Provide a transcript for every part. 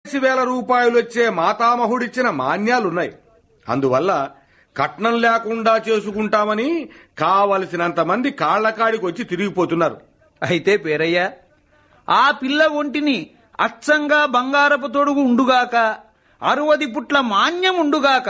వేల రూపాయలు వచ్చే మాతామహుడిచ్చిన మాన్యాలున్నాయి అందువల్ల కట్నం లేకుండా చేసుకుంటామని కావలసినంత మంది కాళ్లకాడికి వచ్చి తిరిగిపోతున్నారు అయితే పేరయ్య ఆ పిల్ల ఒంటిని అచ్చంగా బంగారపు తొడుగు ఉండుగాక అరువది పుట్ల మాన్యం ఉండుగాక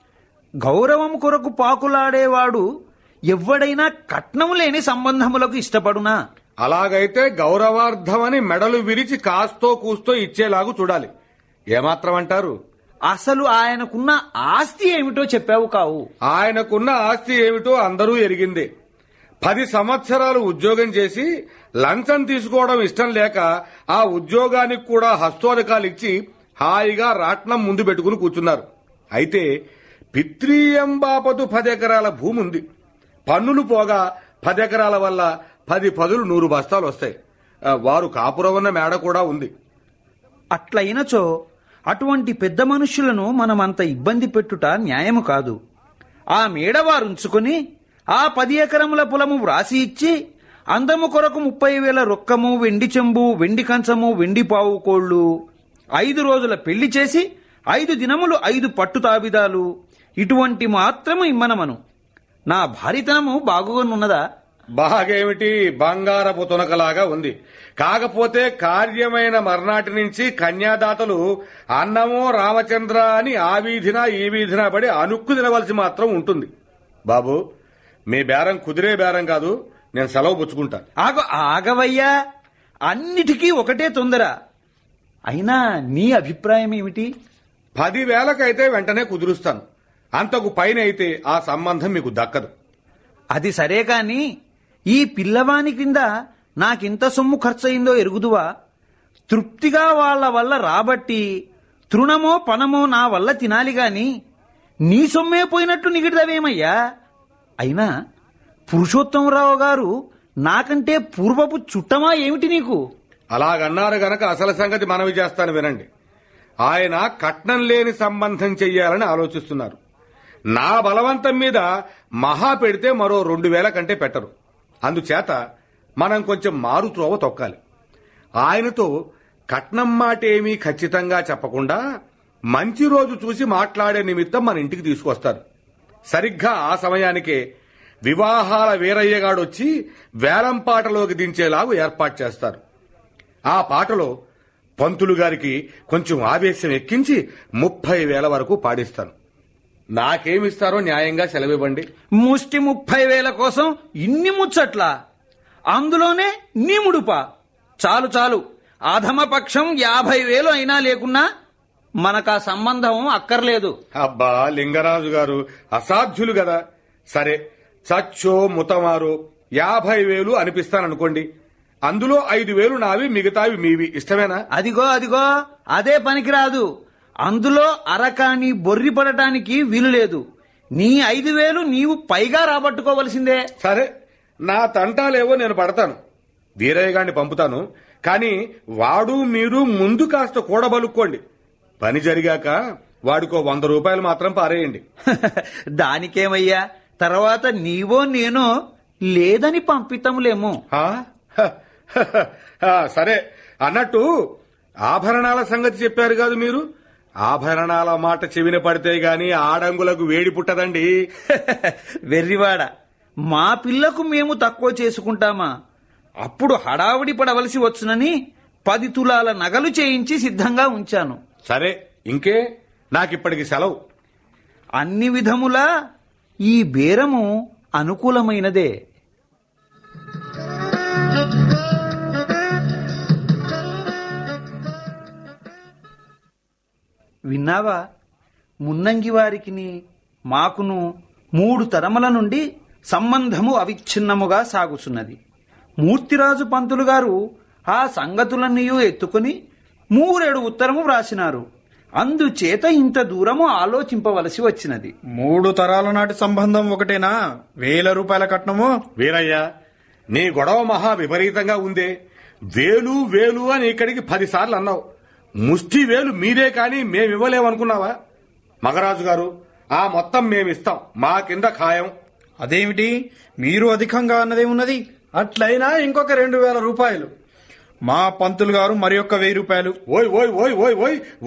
గౌరవం కొరకు పాకులాడేవాడు ఎవ్వడైనా కట్నం లేని సంబంధములకు ఇష్టపడునా అలాగైతే గౌరవార్థమని మెడలు విరిచి కాస్తో కూస్తో ఇచ్చేలాగు చూడాలి ఏమాత్రం అంటారు అసలు ఆయనకున్న ఆస్తి ఏమిటో చెప్పావు కావు ఆయనకున్న ఆస్తి ఏమిటో అందరూ ఎరిగిందే పది సంవత్సరాలు ఉద్యోగం చేసి లంచం తీసుకోవడం ఇష్టం లేక ఆ ఉద్యోగానికి కూడా హస్తోదకాలు ఇచ్చి హాయిగా రాట్నం ముందు పెట్టుకుని కూర్చున్నారు అయితే పిత్రీయం బాపతు పది ఎకరాల భూమి ఉంది పన్నులు పోగా పది ఎకరాల వల్ల పది పదులు నూరు బస్తాలు వస్తాయి ఆ, వారు కాపురం ఉన్న మేడ కూడా ఉంది అట్లయినచో అటువంటి పెద్ద మనుష్యులను మనమంత ఇబ్బంది పెట్టుట న్యాయము కాదు ఆ మేడవారుంచుకొని ఆ పది ఎకరముల పొలము వ్రాసి ఇచ్చి అందము కొరకు ముప్పై వేల రొక్కము వెండి చెంబు వెండి కంచము వెండి పావు కోళ్ళు ఐదు రోజుల పెళ్లి చేసి ఐదు దినములు ఐదు పట్టు తాబిదాలు ఇటువంటి మాత్రము ఇమ్మనమను నా భారితనము బాగుగానున్నదా బాగేమిటి బంగారపు తునకలాగా ఉంది కాకపోతే కార్యమైన మర్నాటి నుంచి కన్యాదాతలు అన్నమో రామచంద్ర అని ఆ వీధిన ఈ వీధిన పడి అనుక్కు తినవలసి మాత్రం ఉంటుంది బాబు మీ బేరం కుదిరే బేరం కాదు నేను సెలవు పుచ్చుకుంటా ఆగ ఆగవయ్యా అన్నిటికీ ఒకటే తొందర అయినా నీ అభిప్రాయం ఏమిటి పదివేలకైతే వెంటనే కుదురుస్తాను అంతకు పైన అయితే ఆ సంబంధం మీకు దక్కదు అది సరే కాని ఈ పిల్లవాని కింద నాకింత సొమ్ము ఖర్చయిందో ఎరుగుదువా తృప్తిగా వాళ్ళ వల్ల రాబట్టి తృణమో పనమో నా వల్ల తినాలి గాని నీ సొమ్మే పోయినట్టు నిగిడదవేమయ్యా అయినా పురుషోత్తమరావు గారు నాకంటే పూర్వపు చుట్టమా ఏమిటి నీకు అలాగన్నారు గనక అసలు సంగతి మనవి చేస్తాను వినండి ఆయన కట్నం లేని సంబంధం చెయ్యాలని ఆలోచిస్తున్నారు నా బలవంతం మీద మహా పెడితే మరో రెండు వేల కంటే పెట్టరు అందుచేత మనం కొంచెం మారు త్రోవ తొక్కాలి ఆయనతో కట్నం మాట ఏమీ ఖచ్చితంగా చెప్పకుండా మంచి రోజు చూసి మాట్లాడే నిమిత్తం మన ఇంటికి తీసుకొస్తారు సరిగ్గా ఆ సమయానికే వివాహాల వీరయ్యగాడొచ్చి వేలం పాటలోకి దించేలాగు ఏర్పాటు చేస్తారు ఆ పాటలో పంతులు గారికి కొంచెం ఆవేశం ఎక్కించి ముప్పై వేల వరకు పాడిస్తాను నాకేమిస్తారో న్యాయంగా సెలవివ్వండి ముష్టి ముప్పై వేల కోసం ఇన్ని ముచ్చట్లా అందులోనే నీ ముడుపా చాలు చాలు అధమపక్షం యాభై వేలు అయినా లేకున్నా మనకా సంబంధం అక్కర్లేదు అబ్బా లింగరాజు గారు అసాధ్యులు కదా సరే చచ్చో ముతమారో యాభై వేలు అనిపిస్తాననుకోండి అందులో ఐదు వేలు నావి మిగతావి మీవి ఇష్టమేనా అదిగో అదిగో అదే పనికిరాదు అందులో అరకాని బొర్రి పడటానికి వీలు లేదు నీ ఐదు వేలు నీవు పైగా రాబట్టుకోవలసిందే సరే నా తంటాలేవో నేను పడతాను వీరయ్య గారిని పంపుతాను కానీ వాడు మీరు ముందు కాస్త కూడబలుక్కోండి పని జరిగాక వాడికో వంద రూపాయలు మాత్రం పారేయండి దానికేమయ్యా తర్వాత నీవో నేనో లేదని పంపితములేమో ఆ? హ, హ, హ, ఆ, సరే అన్నట్టు ఆభరణాల సంగతి చెప్పారు కాదు మీరు ఆభరణాల మాట చెవిన పడితే గాని ఆడంగులకు వేడి పుట్టదండి వెర్రివాడ మా పిల్లకు మేము తక్కువ చేసుకుంటామా అప్పుడు హడావుడి పడవలసి వచ్చునని పది తులాల నగలు చేయించి సిద్ధంగా ఉంచాను సరే ఇంకే నాకిప్పటికి సెలవు అన్ని విధములా ఈ బేరము అనుకూలమైనదే విన్నావా మున్నంగి వారికిని మాకును మూడు తరముల నుండి సంబంధము అవిచ్ఛిన్నముగా సాగుచున్నది మూర్తిరాజు పంతులు గారు ఆ సంగతులన్నీ ఎత్తుకుని మూరెడు ఉత్తరము వ్రాసినారు అందుచేత ఇంత దూరము ఆలోచింపవలసి వచ్చినది మూడు తరాల నాటి సంబంధం ఒకటేనా వేల రూపాయల కట్నము వీరయ్య నీ గొడవ మహా విపరీతంగా ఉందే వేలు వేలు అని ఇక్కడికి పదిసార్లు అన్నావు ముష్టి వేలు మీరే కాని మేమివ్వలేమనుకున్నావా మగరాజు గారు ఆ మొత్తం మేమిస్తాం మా కింద ఖాయం అదేమిటి మీరు అధికంగా అన్నదే ఉన్నది అట్లయినా ఇంకొక రెండు వేల రూపాయలు మా పంతులు గారు మరి ఒక్క వెయ్యి రూపాయలు ఓయ్ ఓయ్ ఓయ్ ఓయ్ ఓయ్